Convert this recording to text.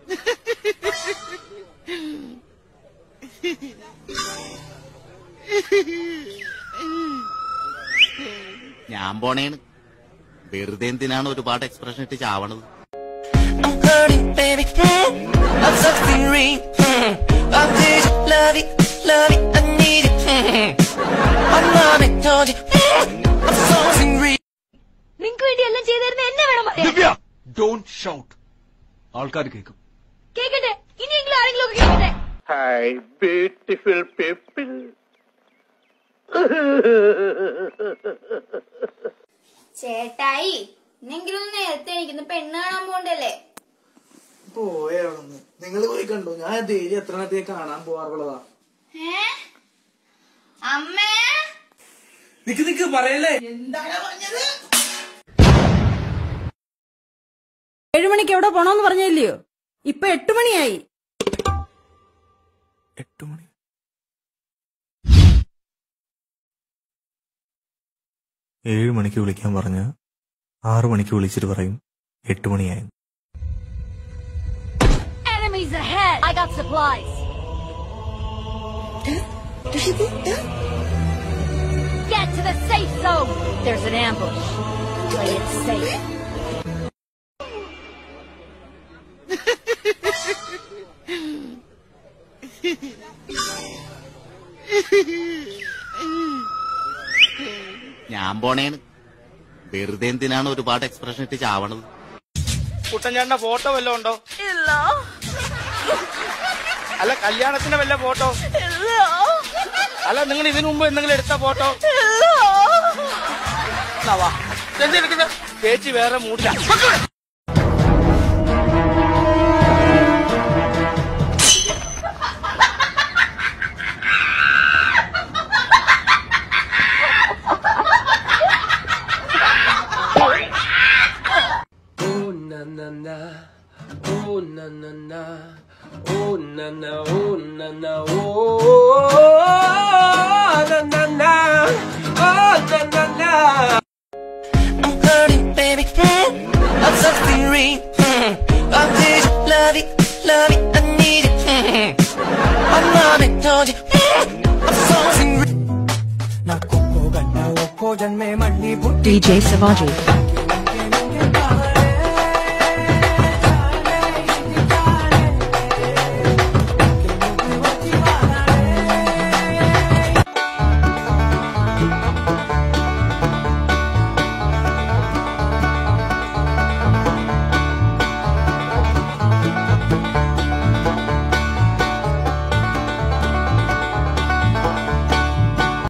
ഞാൻ പോണേണ് വെറുതെ എന്തിനാണ് ഒരുപാട് എക്സ്പ്രഷൻ ഇട്ട് ചാവണത് I'm hurting, baby. Mm. I'm something ring. Mm. I need you, love it, love it, I need it. Mm. I'm not told you. Mm. I'm something ring. നിങ്ങക്ക് വേണ്ടി എല്ലാം ചെയ്തിരുന്ന എന്നെ വേണം പറയാൻ ദിവ്യ ഡോണ്ട് ഷൗട്ട് ആൾക്കാർ കേൾക്കും കേക്കട്ടെ ഇനിയെങ്കിലും ആരെങ്കിലും ഒക്കെ കേക്കട്ടെ Hi, beautiful people. ചേട്ടായി എന്നെങ്കിലും ഒന്ന് നേരത്തെ എനിക്കിന്ന് പെണ്ണ് കാണാൻ പോണ്ടല്ലേ പോയാണെന്ന് നിങ്ങൾ പോയി കണ്ടു ഞാൻ ധൈര്യം എത്ര നേരത്തേക്ക് കാണാൻ പോവാറുള്ളതാ ഏ അമ്മേ നിക്ക് നിക്ക് പറയല്ലേ എന്താണ് പറഞ്ഞത് ഏഴു മണിക്ക് എവിടെ പോണോന്ന് പറഞ്ഞില്ലയോ ഇപ്പൊ എട്ടു മണിയായി എട്ടു മണി ഏഴ് മണിക്ക് വിളിക്കാൻ പറഞ്ഞ ആറു മണിക്ക് വിളിച്ചിട്ട് പറയും എട്ട് മണിയായി Enemies ahead! I got supplies! Get to the safe zone! There's an ambush. Play it safe. ഞാൻ പോണേണ് വെറുതെ എന്തിനാണ് ഒരുപാട് എക്സ്പ്രഷൻ ഇട്ട് ചാവണത് കുട്ടൻചാണ്ട ഫോട്ടോ വല്ലതും ഉണ്ടോ അല്ല കല്യാണത്തിന്റെ വല്ല ഫോട്ടോ അല്ല നിങ്ങൾ ഇതിനു മുമ്പ് എന്തെങ്കിലും എടുത്ത ഫോട്ടോ എന്തെടുക്കുന്നത് ചേച്ചി വേറെ മൂടില്ല Oh na na na, oh na na na, oh na na, oh na na, oh na na na, oh na na na. I'm hurting, baby. Mm. I'm something ring. Mm. I need you, love it, love it, I need it. Mm. I'm not told you. Mm. I'm something ring. DJ Savaji.